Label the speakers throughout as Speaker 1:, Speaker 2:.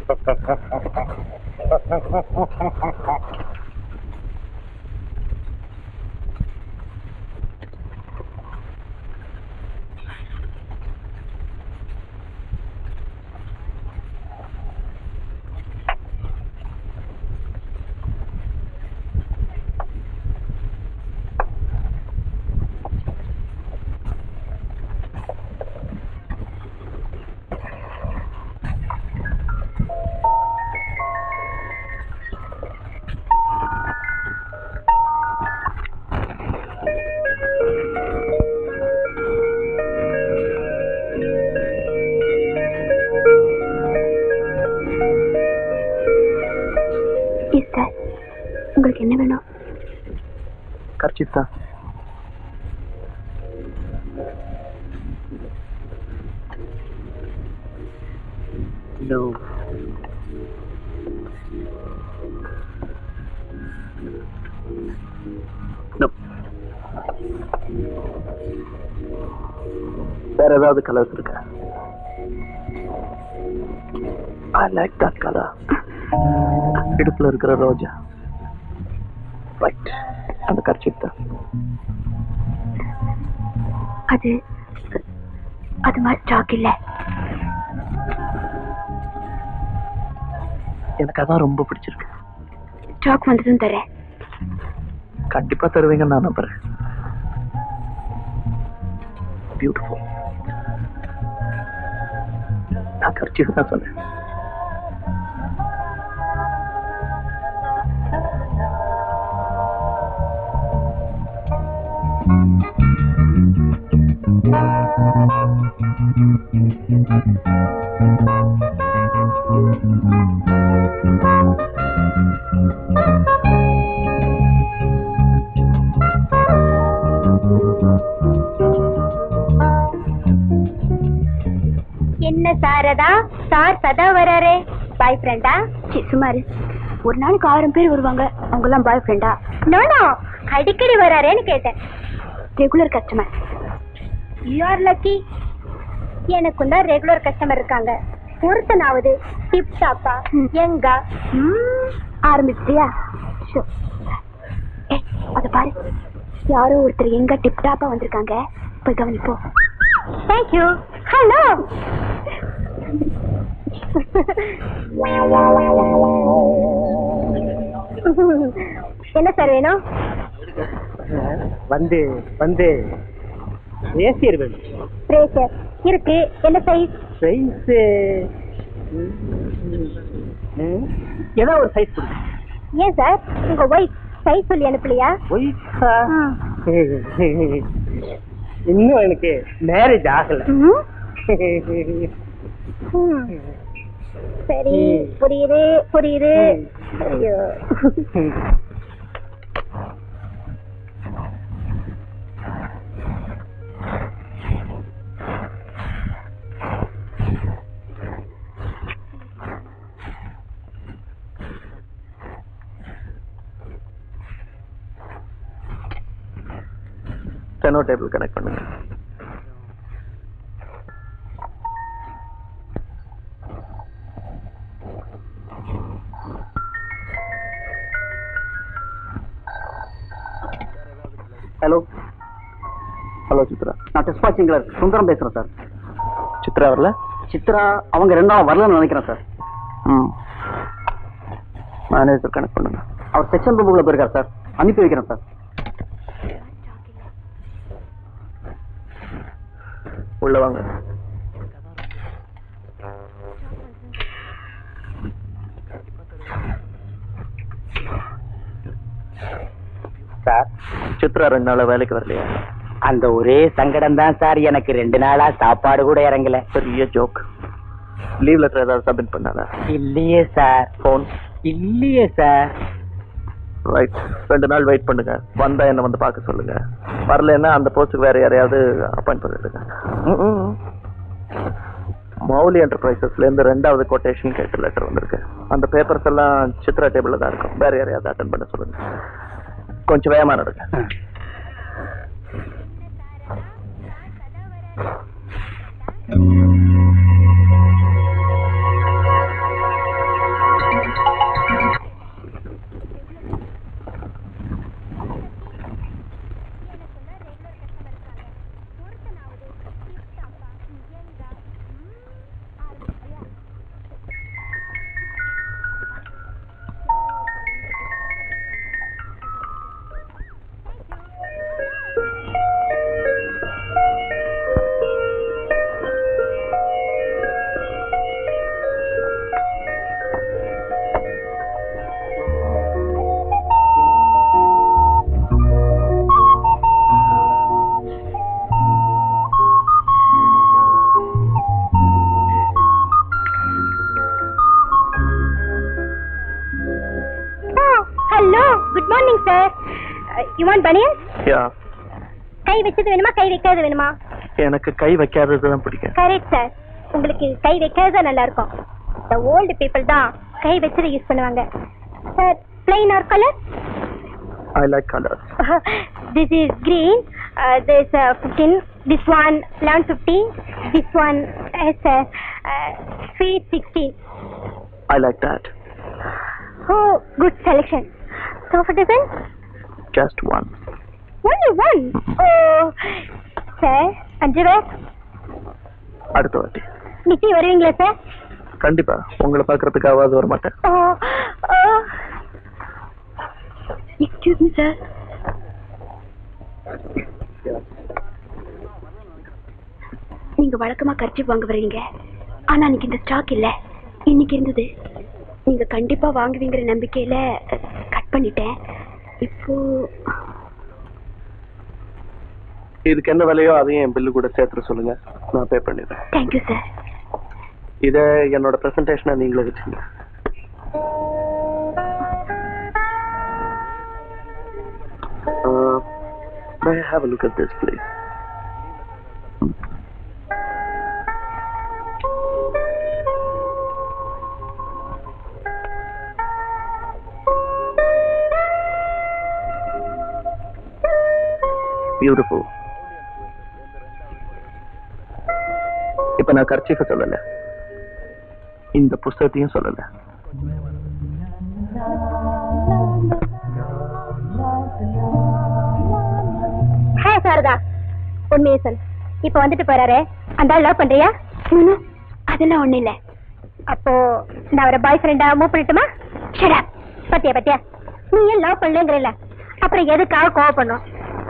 Speaker 1: Sir உங்களுக்கு என்ன வேணும்
Speaker 2: கர்ச்சிப் தான் No. No. வேற ஏதாவது கலர்ஸ் இருக்கா ஐ லைக் தட் கலர் இடுப்புல இருக்கிற ரோஜா ரைட் அந்த கர்ச்சிப் தான்
Speaker 1: அது அது மாதிரி ஸ்டாக் இல்ல
Speaker 2: எனக்கு அதான் ரொம்ப பிடிச்சிருக்கு
Speaker 1: ஸ்டாக் வந்ததும் தரேன்
Speaker 2: கண்டிப்பா தருவீங்கன்னு நான் நம்புறேன் பியூட்டிஃபுல் நான் கர்ச்சிப் தான் சொன்னேன்
Speaker 1: என்ன சாரதா சார் சதா வராரே பாய் ஃப்ரெண்டா சுமாரு ஒரு நாளைக்கு ஆயிரம் பேர் வருவாங்க அவங்க எல்லாம் பாய் ஃப்ரெண்டா நோ நோ அடிக்கடி வராரேன்னு கேட்டேன் regular customer you are lucky எனக்கும் தான் ரெகுலர் கஸ்டமர் இருக்காங்க ஒருத்தனாவது டிப் டாப்பா எங்க ஆரம்பிச்சிட்டியா ஏ அத பாரு யாரோ ஒருத்தர் எங்க டிப் டாப்பா வந்திருக்காங்க போய் கவனிப்போ தேங்க்யூ ஹலோ என்ன சார் வேணும்
Speaker 3: வந்து வந்து ஏசியர் வேணும்
Speaker 1: பிரேஷர் இருக்கு என்ன சைஸ்
Speaker 3: சைஸ் ஏதோ ஒரு சைஸ் கொடுங்க
Speaker 1: ஏன் சார் உங்க ஒய்ஃப் சைஸ் சொல்லி அனுப்பலையா
Speaker 3: ஒய்ஃபா இன்னும் எனக்கு மேரேஜ் ஆகல
Speaker 1: ம்? ம். சரி புரியுது புரியுது ஐயோ
Speaker 2: ஸ்டெனோ டேபிள் கனெக்ட் பண்ணுங்க
Speaker 3: ஹலோ
Speaker 2: ஹலோ சித்ரா
Speaker 3: நான் டெஸ்ட் வாட்சிங்ல சுந்தரம் பேசுறேன் சார்
Speaker 2: சித்ரா வரல
Speaker 3: சித்ரா அவங்க ரெண்டு நாள் வரலன்னு நினைக்கிறேன் சார்
Speaker 2: ம் மேனேஜர் கனெக்ட் பண்ணுங்க
Speaker 3: அவர் செக்ஷன் ரூமுக்குள்ள போயிருக்கார் சார் அனுப்பி வைக்கிறேன் சார்
Speaker 2: உள்ள வாங்க
Speaker 3: சார்
Speaker 2: சித்ரா ரெண்டு நாளா வேலைக்கு வரலையா
Speaker 3: அந்த ஒரே சங்கடம் தான் சார் எனக்கு ரெண்டு நாளா சாப்பாடு கூட இறங்கல
Speaker 2: பெரிய ஜோக் லீவ் லெட்டர் ஏதாவது சப்மிட் பண்ணாதா
Speaker 3: இல்லையே சார்
Speaker 2: ஃபோன்
Speaker 3: இல்லையே சார்
Speaker 2: ரைட் ரெண்டு நாள் வெயிட் பண்ணுங்க வந்தா என்ன வந்து பார்க்க சொல்லுங்க வரலன்னா அந்த போஸ்ட்டுக்கு வேற யாரையாவது அப்பாயிண்ட் பண்ணிடுங்க ம், ம், ம். மௌலி என்டர்பிரைசஸ்ல இருந்து ரெண்டாவது கொட்டேஷன் கேட்ட லெட்டர் வந்திருக்கு அந்த பேப்பர்ஸ் எல்லாம் சித்ரா டேபிள்ல தான் இருக்கும் வேற யாரையாவது அட்டன் பண்ண சொல்லுங்க கொஞ்சம் வேகமா நடங்க
Speaker 1: சார் யூ வாண்ட் பனியன்
Speaker 2: யா
Speaker 1: கை வச்சது வேணுமா கை வைக்காதது வேணுமா
Speaker 2: எனக்கு கை வைக்காதது தான் பிடிக்கும்
Speaker 1: கரெக்ட் சார் உங்களுக்கு கை வைக்காத நல்லா இருக்கும் இந்த ஓல்டு பீப்புள் தான் கை வச்சதை யூஸ் பண்ணுவாங்க sir plain or colour
Speaker 2: I like colours
Speaker 1: this is green uh, there's uh, 15 this one 1150 this one is uh, uh, 360
Speaker 2: I like that
Speaker 1: oh good selection so for design
Speaker 2: just one
Speaker 1: only one oh sir அஞ்சு பேர்
Speaker 2: அடுத்த வாட்டி
Speaker 1: நிச்சயம் வருவீங்களா sir
Speaker 2: கண்டிப்பா உங்களை பார்க்கறதுக்காவது வர மாட்டேன்
Speaker 1: ஓ ஓ எக்ஸ்கியூஸ் மீ சார் நீங்க வழக்கமா கர்ச்சிப் வாங்க வர்றீங்க ஆனா இன்னைக்கு இந்த ஸ்டாக் இல்ல இன்னைக்கு இருந்தது நீங்க கண்டிப்பா வாங்குவீங்கிற நம்பிக்கையில கட் பண்ணிட்டேன் இப்போ
Speaker 2: இதுக்கு என்ன விலையோ அதையும் என் பில்லு கூட சேர்த்துட்டு சொல்லுங்க நான் பே பண்ணிடுறேன்
Speaker 1: தேங்க்யூ சார்
Speaker 2: இதை என்னோட பிரசன்டேஷனை நீங்களே வச்சுங்க Uh, may I have a look at this, please? Beautiful. இப்ப நான் கர்ச்சீஃப சொல்லல இந்த புஸ்தகத்தையும் சொல்லல
Speaker 1: ஹே சாரதா உண்மையை சொல் இப்போ வந்துட்டு போறாரு அந்த ஆள் லவ் பண்றியா அதெல்லாம் ஒண்ணு இல்ல அப்போ நான் அவரை பாய் ஃப்ரெண்டா மூவ் பண்ணட்டுமா ஷடா பத்தியா பத்தியா நீ ஏன் லவ் பண்ணலங்கிறல அப்புறம் எதுக்காக கோவப்படணும்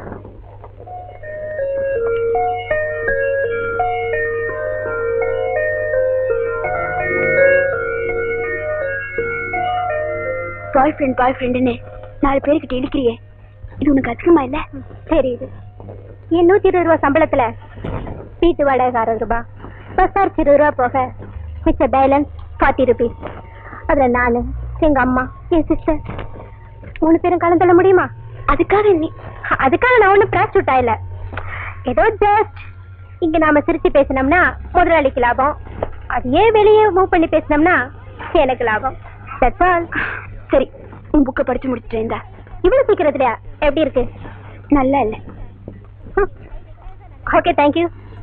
Speaker 1: பாய் ஃப்ரெண்ட் பாய் ஃப்ரெண்டுன்னு நாலு பேருக்கிட்ட இழுக்கிறியே இது உனக்கு அதிகமா இல்ல தெரியுது என் நூத்தி இருபது ரூபா சம்பளத்துல வீட்டு வாடகை அறுபது ரூபாய் பஸ் சார்ஜ் இருபது ரூபா போக மிச்ச பேலன்ஸ் ஃபார்ட்டி ருபீஸ் அதுல நானு எங்க அம்மா என் சிஸ்டர் மூணு பேரும் கலந்து தள்ள முடியுமா அதுக்காக நீ அதுக்காக நான் ஒன்றும் ப்ராஸ்டியூட் ஆயில ஏதோ ஜஸ்ட் இங்க நாம சிரிச்சு பேசினோம்னா முதலாளிக்கு லாபம் அதையே வெளியே மூவ் பண்ணி பேசினோம்னா எனக்கு லாபம் தட்ஸ் ஆல் சரி உன் புக்கை படிச்சு முடிச்சுட்டேன் இவ்வளவு சீக்கிரத்துலயா எப்படி இருக்கு நல்லா இல்ல okay thank you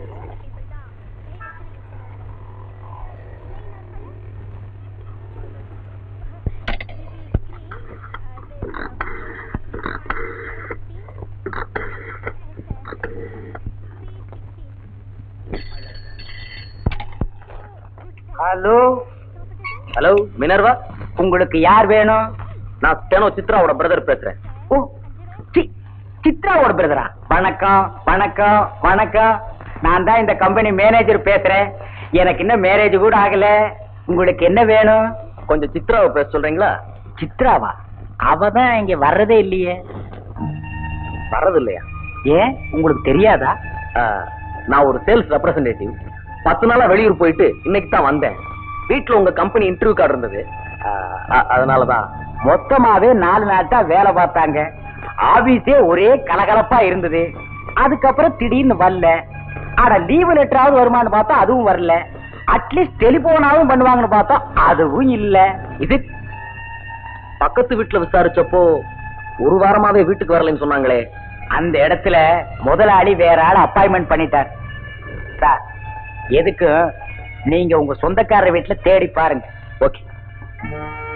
Speaker 3: hello
Speaker 2: hello Minerva
Speaker 3: உங்களுக்கு யார் வேணும்
Speaker 2: நான் ஸ்டெனோ சித்ராவோட பிரதர் பேசுறேன்
Speaker 3: ஓ சி- சித்ராவோட பிரதரா வணக்கம் வணக்கம் வணக்கம் நான் தான் இந்த கம்பெனி மேனேஜர் பேசுறேன் எனக்கு இன்னும் மேரேஜ் கூட ஆகல உங்களுக்கு என்ன வேணும்
Speaker 2: கொஞ்சம் சித்ராவை பேச சொல்றீங்களா
Speaker 3: சித்ராவா அவ தான் இங்க வர்றதே இல்லையே
Speaker 2: வர்றது இல்லையா
Speaker 3: ஏன் உங்களுக்கு தெரியாதா
Speaker 2: நான் ஒரு சேல்ஸ் ரெப்ரசன்டேட்டிவ் பத்து நாளா வெளியூர் போயிட்டு இன்னைக்கு தான் வந்தேன் வீட்டுல உங்க கம்பெனி இன்டர்வியூ கார்டு இருந்தது ஆஹ், அ- அதனாலதான்
Speaker 3: மொத்தமாவே நாலு நாட்டா வேலை பார்த்தாங்க ஆபீஸே ஒரே கலகலப்பா இருந்தது அதுக்கப்புறம் திடீர்னு வரல ஆனா லீவு லெட்டராவது வருமான்னு பார்த்தா அதுவும் வரல அட்லீஸ்ட் டெலிபோனாவும் பண்ணுவாங்கன்னு பார்த்தா அதுவும் இல்ல
Speaker 2: இது பக்கத்து வீட்டுல விசாரிச்சப்போ ஒரு வாரமாவே வீட்டுக்கு வரலைன்னு சொன்னாங்களே
Speaker 3: அந்த இடத்துல முதலாளி வேற ஆள் அப்பாயின்மெண்ட் பண்ணிட்டார் சார் எதுக்கு நீங்க உங்க சொந்தக்காரர் வீட்டுல தேடி பாருங்க
Speaker 2: ஓகே